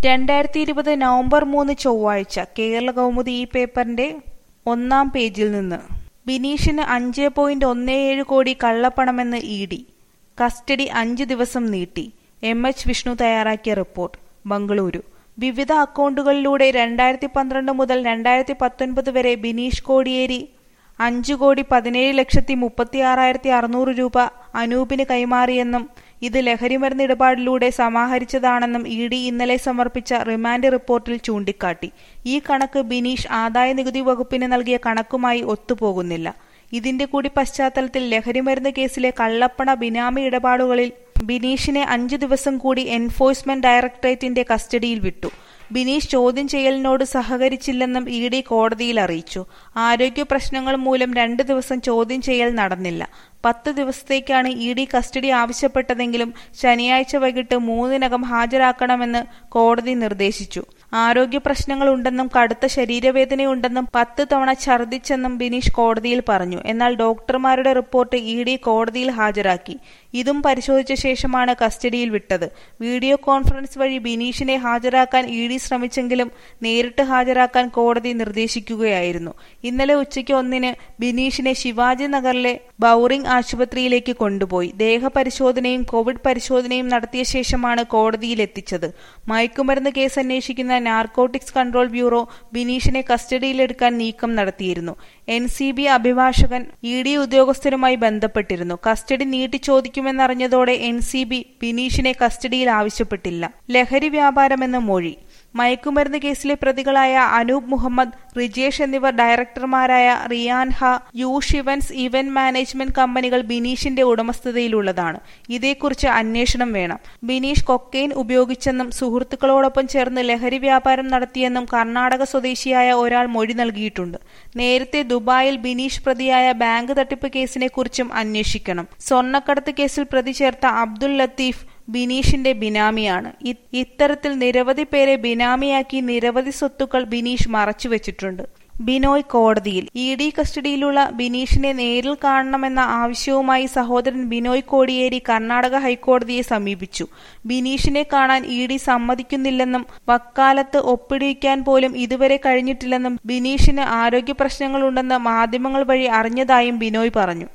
രണ്ടായിരത്തി ഇരുപത് നവംബർ മൂന്ന് ചൊവ്വാഴ്ച കേരള കൗമുദി ഈ പേപ്പറിന്റെ ഒന്നാം പേജിൽ നിന്ന് ബിനീഷിന് അഞ്ച് പോയിന്റ് ഒന്ന് ഏഴ് കോടി കള്ളപ്പണമെന്ന് ഇ ഡി കസ്റ്റഡി അഞ്ച് ദിവസം നീട്ടി എം എച്ച് വിഷ്ണു തയ്യാറാക്കിയ റിപ്പോർട്ട് ബംഗളൂരു വിവിധ അക്കൗണ്ടുകളിലൂടെ രണ്ടായിരത്തി പന്ത്രണ്ട് മുതൽ രണ്ടായിരത്തി പത്തൊൻപത് വരെ ബിനീഷ് കോടിയേരി അഞ്ചു കോടി പതിനേഴ് ലക്ഷത്തി മുപ്പത്തി ആറായിരത്തി അറുന്നൂറ് രൂപ അനൂപിന് കൈമാറിയെന്നും ഇത് ലഹരിമരുന്ന് ഇടപാടിലൂടെ സമാഹരിച്ചതാണെന്നും ഇ ഡി ഇന്നലെ സമർപ്പിച്ച റിമാൻഡ് റിപ്പോർട്ടിൽ ചൂണ്ടിക്കാട്ടി ഈ കണക്ക് ബിനീഷ് ആദായനികുതി വകുപ്പിന് നൽകിയ കണക്കുമായി ഒത്തുപോകുന്നില്ല ഇതിന്റെ കൂടി പശ്ചാത്തലത്തിൽ ലഹരിമരുന്ന് കേസിലെ കള്ളപ്പണ ബിനാമി ഇടപാടുകളിൽ ബിനീഷിനെ അഞ്ചു ദിവസം കൂടി എൻഫോഴ്സ്മെന്റ് ഡയറക്ടറേറ്റിന്റെ കസ്റ്റഡിയിൽ വിട്ടു ബിനീഷ് ചോദ്യം ചെയ്യലിനോട് സഹകരിച്ചില്ലെന്നും ഇ ഡി കോടതിയിൽ അറിയിച്ചു ആരോഗ്യ പ്രശ്നങ്ങൾ മൂലം രണ്ട് ദിവസം ചോദ്യം ചെയ്യൽ നടന്നില്ല പത്ത് ദിവസത്തേക്കാണ് ഇ ഡി കസ്റ്റഡി ആവശ്യപ്പെട്ടതെങ്കിലും ശനിയാഴ്ച വൈകിട്ട് മൂന്നിനകം ഹാജരാക്കണമെന്ന് കോടതി നിർദ്ദേശിച്ചു ആരോഗ്യ പ്രശ്നങ്ങളുണ്ടെന്നും കടുത്ത ശരീരവേദനയുണ്ടെന്നും പത്ത് തവണ ഛർദ്ദിച്ചെന്നും ബിനീഷ് കോടതിയിൽ പറഞ്ഞു എന്നാൽ ഡോക്ടർമാരുടെ റിപ്പോർട്ട് ഇ ഡി കോടതിയിൽ ഹാജരാക്കി ഇതും പരിശോധിച്ച ശേഷമാണ് കസ്റ്റഡിയിൽ വിട്ടത് വീഡിയോ കോൺഫറൻസ് വഴി ബിനീഷിനെ ഹാജരാക്കാൻ ഇ ഡി ശ്രമിച്ചെങ്കിലും നേരിട്ട് ഹാജരാക്കാൻ കോടതി നിർദ്ദേശിക്കുകയായിരുന്നു ഇന്നലെ ഉച്ചയ്ക്ക് ഒന്നിന് ബിനീഷിനെ ശിവാജി നഗറിലെ ബൌറിംഗ് ആശുപത്രിയിലേക്ക് കൊണ്ടുപോയി ദേഹപരിശോധനയും കോവിഡ് പരിശോധനയും നടത്തിയ ശേഷമാണ് കോടതിയിൽ എത്തിച്ചത് മയക്കുമരുന്ന് കേസ് അന്വേഷിക്കുന്ന നാർക്കോട്ടിക്സ് കൺട്രോൾ ബ്യൂറോ ബിനീഷിനെ കസ്റ്റഡിയിലെടുക്കാൻ നീക്കം നടത്തിയിരുന്നു എൻ സി ബി അഭിഭാഷകൻ ഇ ഡി ഉദ്യോഗസ്ഥരുമായി ബന്ധപ്പെട്ടിരുന്നു കസ്റ്റഡി നീട്ടി ചോദിക്കുമെന്നറിഞ്ഞതോടെ എൻ സി ബി ബിനീഷിനെ കസ്റ്റഡിയിൽ ആവശ്യപ്പെട്ടില്ല ലഹരി വ്യാപാരമെന്ന് മൊഴി മയക്കുമരുന്ന് കേസിലെ പ്രതികളായ അനൂപ് മുഹമ്മദ് റിജേഷ് എന്നിവർ ഡയറക്ടർമാരായ റിയാൻ ഹ യു ഷിവൻസ് ഇവന്റ് മാനേജ്മെന്റ് കമ്പനികൾ ബിനീഷിന്റെ ഉടമസ്ഥതയിലുള്ളതാണ് ഇതേക്കുറിച്ച് അന്വേഷണം വേണം ബിനീഷ് കൊക്കെയിൻ ഉപയോഗിച്ചെന്നും സുഹൃത്തുക്കളോടൊപ്പം ചേർന്ന് ലഹരി വ്യാപാരം നടത്തിയെന്നും കർണാടക സ്വദേശിയായ ഒരാൾ മൊഴി നൽകിയിട്ടുണ്ട് നേരത്തെ ദുബായിൽ ബിനീഷ് പ്രതിയായ ബാങ്ക് തട്ടിപ്പ് കേസിനെ കുറിച്ചും അന്വേഷിക്കണം സ്വർണ്ണക്കടത്ത് കേസിൽ പ്രതി ചേർത്ത അബ്ദുൽ ലത്തീഫ് ബിനീഷിന്റെ ബിനാമിയാണ് ഇത്തരത്തിൽ നിരവധി പേരെ ബിനാമിയാക്കി നിരവധി സ്വത്തുക്കൾ ബിനീഷ് മറച്ചുവെച്ചിട്ടുണ്ട് ബിനോയ് കോടതിയിൽ ഇ ഡി കസ്റ്റഡിയിലുള്ള ബിനീഷിനെ നേരിൽ കാണണമെന്ന ആവശ്യവുമായി സഹോദരൻ ബിനോയ് കോടിയേരി കർണാടക ഹൈക്കോടതിയെ സമീപിച്ചു ബിനീഷിനെ കാണാൻ ഇ ഡി സമ്മതിക്കുന്നില്ലെന്നും വക്കാലത്ത് ഒപ്പിടിയിക്കാൻ പോലും ഇതുവരെ കഴിഞ്ഞിട്ടില്ലെന്നും ബിനീഷിന് ആരോഗ്യ പ്രശ്നങ്ങളുണ്ടെന്ന് മാധ്യമങ്ങൾ വഴി അറിഞ്ഞതായും ബിനോയ് പറഞ്ഞു